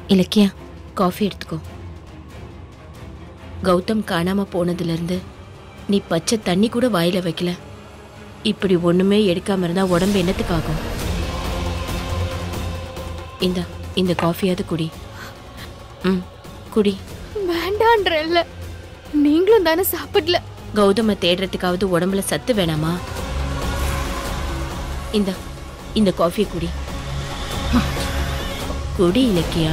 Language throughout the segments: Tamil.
இலக்கியா காஃபி எடுத்துக்கோ கௌதம் காணாம போனதுல இருந்து நீ பச்சை தண்ணி கூட வாயில வைக்கல இப்படி ஒண்ணுமே எடுக்காம இருந்தா உடம்பு என்னத்துக்கு ஆகும் இந்த இந்த காஃபியாவது குடி ம் குடி வேண்டான்றல்ல நீங்களும் தானே சாப்பிடல கௌதம தேடுறதுக்காவது உடம்புல சத்து வேணாமா இந்த இந்த காஃபி குடி குடி இலக்கியா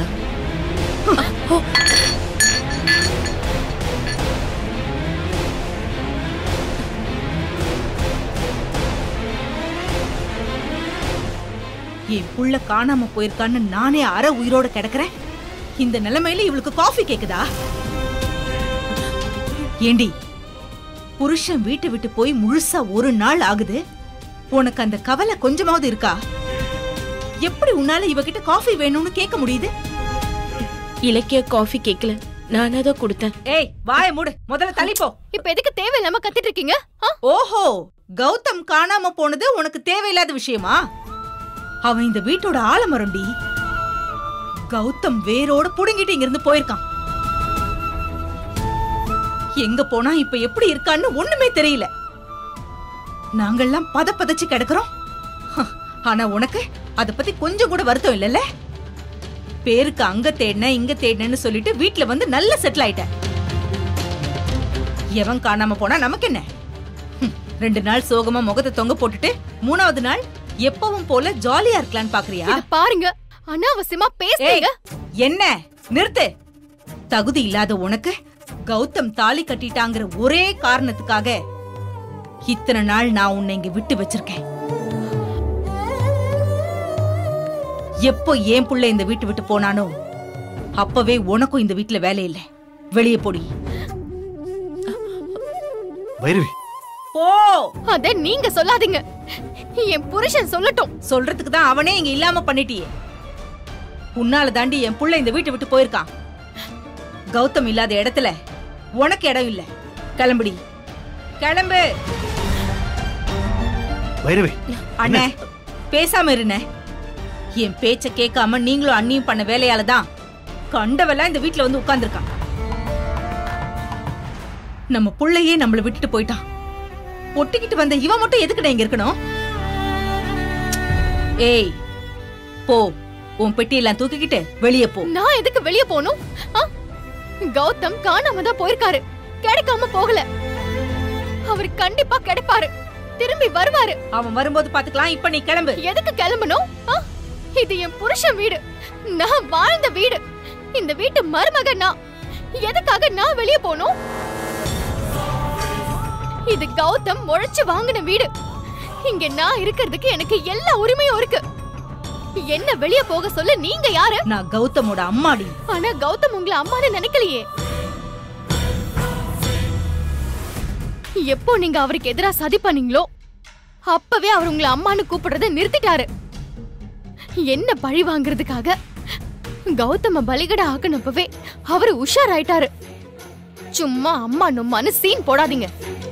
என் புள்ள காணாம போயிருக்கான்னு நானே அரை உயிரோட கிடக்குறேன் இந்த நிலைமையில இவளுக்கு காஃபி கேக்குதா ஏண்டி புருஷன் வீட்டை விட்டு போய் முழுசா ஒரு நாள் ஆகுது உனக்கு அந்த கவலை கொஞ்சமாவது இருக்கா எப்படி உன்னால இவகிட்ட காஃபி வேணும்னு கேட்க முடியுது இலக்கியா காஃபி கேட்கல நானா தான் கொடுத்தேன் ஏய் வாய மூடு முதல்ல தள்ளி போ இப்ப எதுக்கு தேவையில்லாம கத்திட்டு இருக்கீங்க ஆ? ஓஹோ கௌதம் காணாம போனது உனக்கு தேவையில்லாத விஷயமா அவன் இந்த வீட்டோட ஆலமரம்டி கௌதம் வேரோட புடுங்கிட்டு இங்கிருந்து போயிருக்கான் எங்க போனா இப்ப எப்படி இருக்கான்னு ஒண்ணுமே தெரியல நாங்கெல்லாம் பத பதச்சு கிடக்குறோம் ஹ, ஆனா உனக்கு அத பத்தி கொஞ்சம் கூட வருத்தம் இல்லல்ல பேருக்கு அங்க தேடின இங்க தேடினேன்னு சொல்லிட்டு வீட்ல வந்து நல்ல செட்டில் ஆயிட்ட எவன் காணாம போனா நமக்கு என்ன ஹம், ரெண்டு நாள் சோகமா முகத்தை தொங்க போட்டுட்டு மூணாவது நாள் எப்பவும் போல ஜாலியா இருக்கலாம்னு பாக்குறியா இது பாருங்க அனாவசியமா ஏய் பேசுறீங்க என்ன நிறுத்து தகுதி இல்லாத உனக்கு கௌதம் தாலி கட்டிட்டாங்கிற ஒரே காரணத்துக்காக இத்தனை நாள் நான் உன்னை இங்க விட்டு வச்சிருக்கேன் எப்போ ஏன் புள்ள இந்த வீட்டு விட்டு போனானோ அப்பவே உனக்கும் இந்த வீட்டுல வேலை இல்ல வெளியே போடி பைரவி போ அத நீங்க சொல்லாதீங்க என் புருஷன் சொல்லட்டும் சொல்றதுக்கு தான் அவனே இங்க இல்லாம பண்ணிட்டியே உன்னால தாண்டி என் புள்ள இந்த வீட்டை விட்டு போயிருக்கான் கௌதம் இல்லாத இடத்துல உனக்கு இடம் இல்ல கிளம்புடி கிளம்பு பைரவி அண்ணே பேசாம இருண்ணே என் பேச்ச கேட்காம நீங்களும் அண்ணியும் பண்ண வேலையால தான் கண்டவெல்லாம் இந்த வீட்ல வந்து உட்கார்ந்திருக்கான் நம்ம புள்ளையே நம்மள விட்டுட்டு போயிட்டான் ஒட்டிக்கிட்டு வந்த இவன் மட்டும் எதுக்குடா இங்க இருக்கணும் ஏய் போ உன் பெட்டியெல்லாம் தூக்கிக்கிட்டு வெளியே போ நான் எதுக்கு வெளிய போகணும் ஆ? கௌதம் காணாம தான் போயிருக்காரு கிடைக்காம போகல அவர் கண்டிப்பா கிடைப்பாரு திரும்பி வருவாரு அவன் வரும்போது பாத்துக்கலாம் இப்ப நீ கிளம்பு எதுக்கு கிளம்பணும் ஆ? இது என் புருஷன் வீடு நான் வாழ்ந்த வீடு இந்த வீட்டு மருமக நான் எதுக்காக நான் வெளிய போகணும் இது கௌதம் முளைச்சு வாங்கின வீடு இங்க நான் இருக்கிறதுக்கு எனக்கு எல்லா உரிமையும் இருக்கு என்ன வெளிய போக சொல்ல நீங்க யாரு நான் கௌதமோட அம்மாடி ஆனா கௌதம் உங்களை அம்மான்னு நினைக்கலையே எப்போ நீங்க அவருக்கு எதிரா சதி பண்ணீங்களோ அப்பவே அவர் உங்களை அம்மான்னு கூப்பிடுறத நிறுத்திட்டாரு என்ன பழி வாங்குறதுக்காக கௌதம பலிகட ஆக்குனப்பவே அவரு உஷாராயிட்டாரு சும்மா அம்மா நும்மான்னு சீன் போடாதீங்க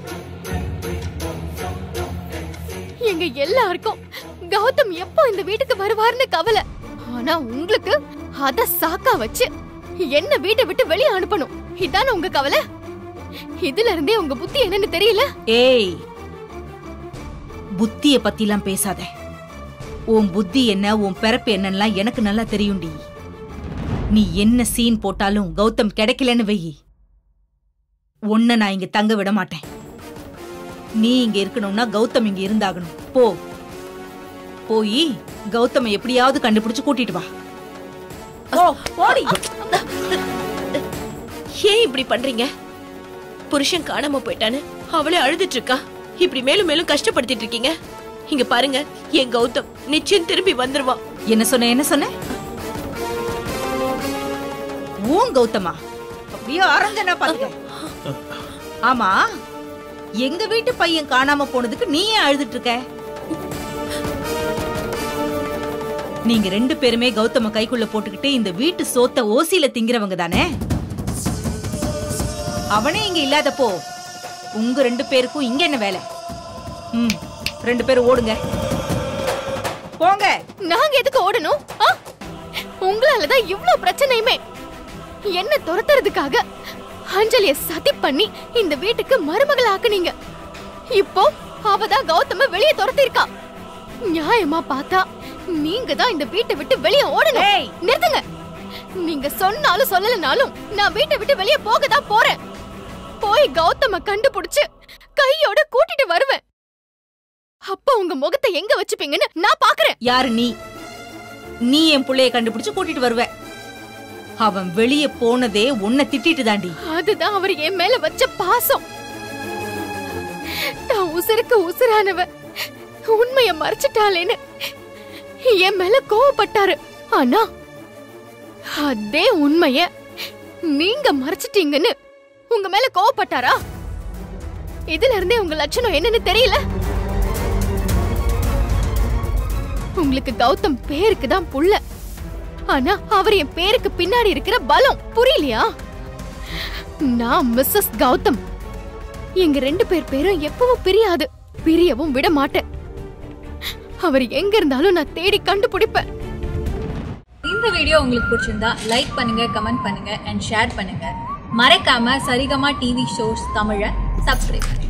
எங்க எல்லாருக்கும் கௌதம் எப்போ இந்த வீட்டுக்கு வருவார்னு கவலை ஆனா உங்களுக்கு அத சாக்கா வச்சு என்ன வீட்டை விட்டு வெளியே அனுப்பணும் இதானே உங்க கவலை இதுல இருந்தே உங்க புத்தி என்னன்னு தெரியல ஏய் புத்திய பத்திலாம் பேசாத உன் புத்தி என்ன உன் பிறப்பு என்னன்னுலாம் எனக்கு நல்லா தெரியும்டி நீ என்ன சீன் போட்டாலும் கௌதம் கிடைக்கலன்னு வெயி உன்னை நான் இங்க தங்க விட மாட்டேன் நீ இங்க இருக்கணும்னா கௌதம் இங்க இருந்தாகணும் போ போய் கௌதம எப்படியாவது கண்டுபிடிச்சு கூட்டிட்டு வா போ போடி ஏன் இப்படி பண்றீங்க புருஷன் காணாம போயிட்டான்னு அவளே அழுதுட்டு இருக்கா இப்படி மேலும் மேலும் கஷ்டப்படுத்திட்டு இருக்கீங்க இங்க பாருங்க என் கௌதம் நிச்சயம் திரும்பி வந்துருவான் என்ன சொன்ன என்ன சொன்ன ஊன் கௌதமா அப்படியே அரஞ்சனா பாத்துக்க ஆமா எங்க வீட்டு பையன் காணாம போனதுக்கு நீ ஏன் அழுதுட்டு இருக்க நீங்க ரெண்டு பேருமே கௌதம கைக்குள்ள போட்டுக்கிட்டு இந்த வீட்டு சோத்த ஓசியில திங்கிறவங்க தானே அவனே இங்க இல்லாதப்போ உங்க ரெண்டு பேருக்கும் இங்க என்ன வேலை ம் ரெண்டு பேரும் ஓடுங்க போங்க நாங்க எதுக்கு ஓடணும் ஆ? உங்களாலதான் இவ்ளோ பிரச்சனையுமே என்ன துரத்துறதுக்காக அஞ்சலிய சதி பண்ணி இந்த வீட்டுக்கு மருமகள் ஆக்குனீங்க இப்போ அவதான் கௌதம வெளியே துரத்திருக்கா நியாயமா பார்த்தா நீங்க தான் இந்த வீட்டை விட்டு வெளியே ஓடணும் ஏய்! நிறுத்துங்க நீங்க சொன்னாலும் சொல்லலனாலும் நான் வீட்டை விட்டு வெளியே போக தான் போறேன் போய் கௌதம கண்டுபிடிச்சு கையோட கூட்டிட்டு வருவேன் அப்ப உங்க முகத்தை எங்க வச்சுப்பீங்கன்னு நான் பாக்குறேன் யாரு நீ நீ என் புள்ளைய கண்டுபிடிச்சு கூட்டிட்டு வருவ அவன் வெளியே போனதே உன்னை திட்டிட்டு தாண்டி அதுதான் அவர் என் மேல வச்ச பாசம் நான் உசுருக்கு உசுரானவ உண்மைய மறைச்சிட்டாளேன்னு என் மேல கோவப்பட்டாரு ஆனா அதே உண்மைய நீங்க மறைச்சிட்டீங்கன்னு உங்க மேல கோவப்பட்டாரா இதுல இருந்தே உங்க லட்சணம் என்னன்னு தெரியல உங்களுக்கு கௌதம் பேருக்கு தான் புள்ள ஆனா அவர் என் பேருக்கு பின்னாடி இருக்கிற பலம் புரியலையா நான் மிஸ்ஸஸ் கௌதம் எங்க ரெண்டு பேர் பேரும் எப்பவும் பிரியாது பிரியவும் விட மாட்டேன் அவர் எங்க இருந்தாலும் நான் தேடி கண்டுபிடிப்பேன் இந்த வீடியோ உங்களுக்கு பிடிச்சிருந்தா லைக் பண்ணுங்க கமெண்ட் பண்ணுங்க அண்ட் ஷேர் பண்ணுங்க மறக்காம சரிகமா டிவி ஷோஸ் தமிழை சப்ஸ்கிரைப் பண்ணுங்க